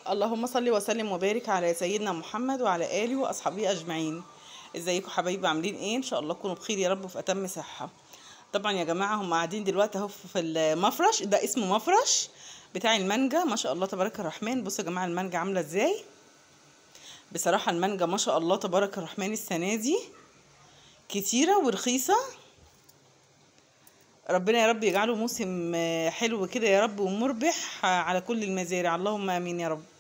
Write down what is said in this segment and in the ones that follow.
اللهم صل وسلم وبارك على سيدنا محمد وعلى اله واصحابه اجمعين ازيكم حبايبي عاملين ايه ان شاء الله تكونوا بخير يا رب وفي اتم صحه طبعا يا جماعه هم قاعدين دلوقتي اهو في المفرش ده اسمه مفرش بتاع المانجا ما شاء الله تبارك الرحمن بصوا يا جماعه المانجا عامله ازاي بصراحه المانجا ما شاء الله تبارك الرحمن السنه دي كتيره ورخيصه ربنا يا رب يجعله موسم حلو كده يا رب ومربح على كل المزارع اللهم امين يا رب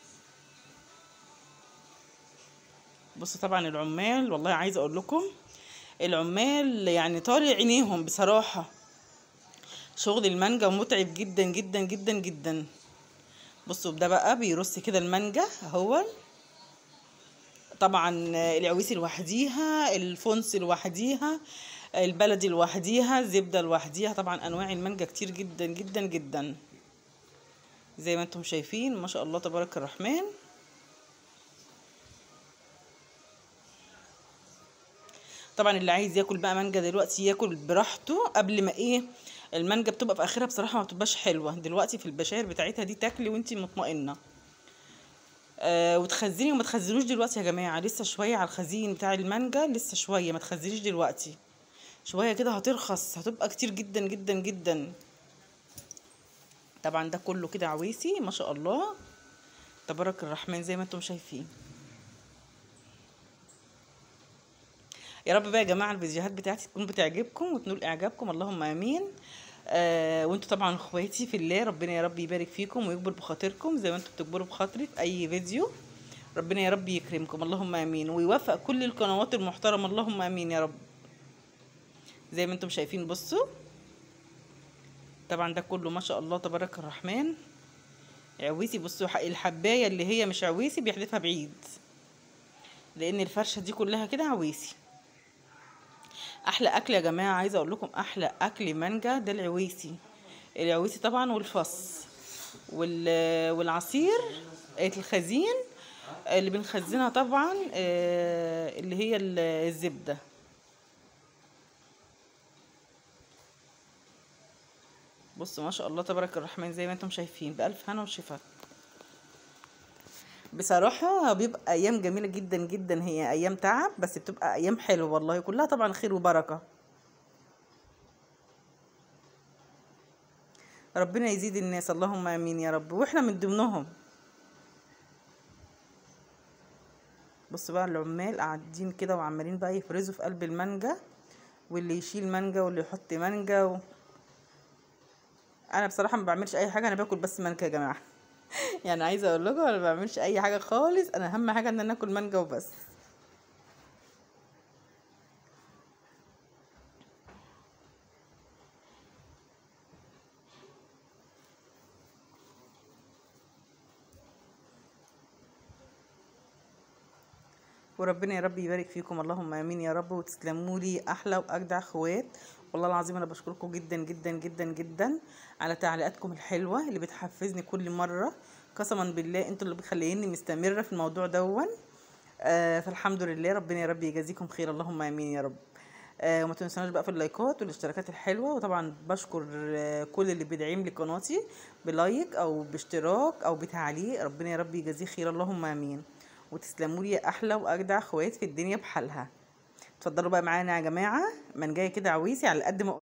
بصوا طبعا العمال والله عايزه اقول لكم العمال يعني طالع عينيهم بصراحه شغل المانجا متعب جدا جدا جدا جدا بصوا ده بقى بيرص كده المانجا اهو طبعا العويسي لوحديها الفونس لوحديها البلدي لوحديها الزبده لوحديها طبعا انواع المانجا كتير جدا جدا جدا زي ما انتم شايفين ما شاء الله تبارك الرحمن طبعا اللي عايز ياكل بقى مانجا دلوقتي ياكل براحته قبل ما ايه المانجا بتبقى في اخرها بصراحه ما بتبقاش حلوه دلوقتي في البشاير بتاعتها دي تاكلي وانتي مطمئنه آه وتخزني وما تخزنوش دلوقتي يا جماعه لسه شويه على الخزين بتاع المانجا لسه شويه ما تخزنيش دلوقتي شويه كده هترخص هتبقى كتير جدا جدا جدا طبعا ده كله كده عويسي ما شاء الله تبارك الرحمن زي ما انتم شايفين يا رب بقى يا جماعه الفيديوهات بتاعتي تكون بتعجبكم وتنول اعجابكم اللهم امين آه وانتوا طبعا اخواتي في الله ربنا يا رب يبارك فيكم ويكبر بخاطركم زي ما انتوا بتكبروا بخاطري في اي فيديو ربنا يا رب يكرمكم اللهم امين ويوفق كل القنوات المحترمه اللهم امين يا رب زي ما انتم شايفين بصوا طبعا ده كله ما شاء الله تبارك الرحمن عويسي بصوا الحبايه اللي هي مش عويسي بيحدفها بعيد لان الفرشه دي كلها كده عويسي احلى اكل يا جماعه عايزه اقول لكم احلى اكل مانجا ده العويسي العويسي طبعا والفص والعصير الخزين اللي بنخزنها طبعا اللي هي الزبده بصوا ما شاء الله تبارك الرحمن زي ما انتم شايفين بألف هنا وشفا بصراحة بيبقى أيام جميلة جدا جدا هي أيام تعب بس بتبقى أيام حلوة والله كلها طبعا خير وبركة ربنا يزيد الناس اللهم آمين يا رب وإحنا من ضمنهم بصوا بقى العمال قاعدين كده وعمالين بقى يفرزوا في قلب المانجا واللي يشيل مانجا واللي يحط مانجا و... انا بصراحه ما بعملش اي حاجه انا باكل بس مانجا يا جماعه يعني عايزه اقول لكم انا ما بعملش اي حاجه خالص انا اهم حاجه ان انا اكل مانجا وبس وربنا يا رب يبارك فيكم اللهم امين يا رب وتسلموا لي احلى واجدع اخوات والله العظيم انا بشكركم جدا جدا جدا جدا على تعليقاتكم الحلوه اللي بتحفزني كل مره قسما بالله انتوا اللي بتخليني مستمره في الموضوع دون آه فالحمد لله ربنا يا رب يجازيكم خير اللهم امين يا رب آه وما تنسوناش بقى في اللايكات والاشتراكات الحلوه وطبعا بشكر آه كل اللي بيدعم لي قناتي بلايك او باشتراك او بتعليق ربنا يا رب يجازيه خير اللهم امين وتسلموا لي احلى واجدع اخوات في الدنيا بحالها اتفضلوا بقى معانا يا جماعه من جايه كده عويسي على قد ما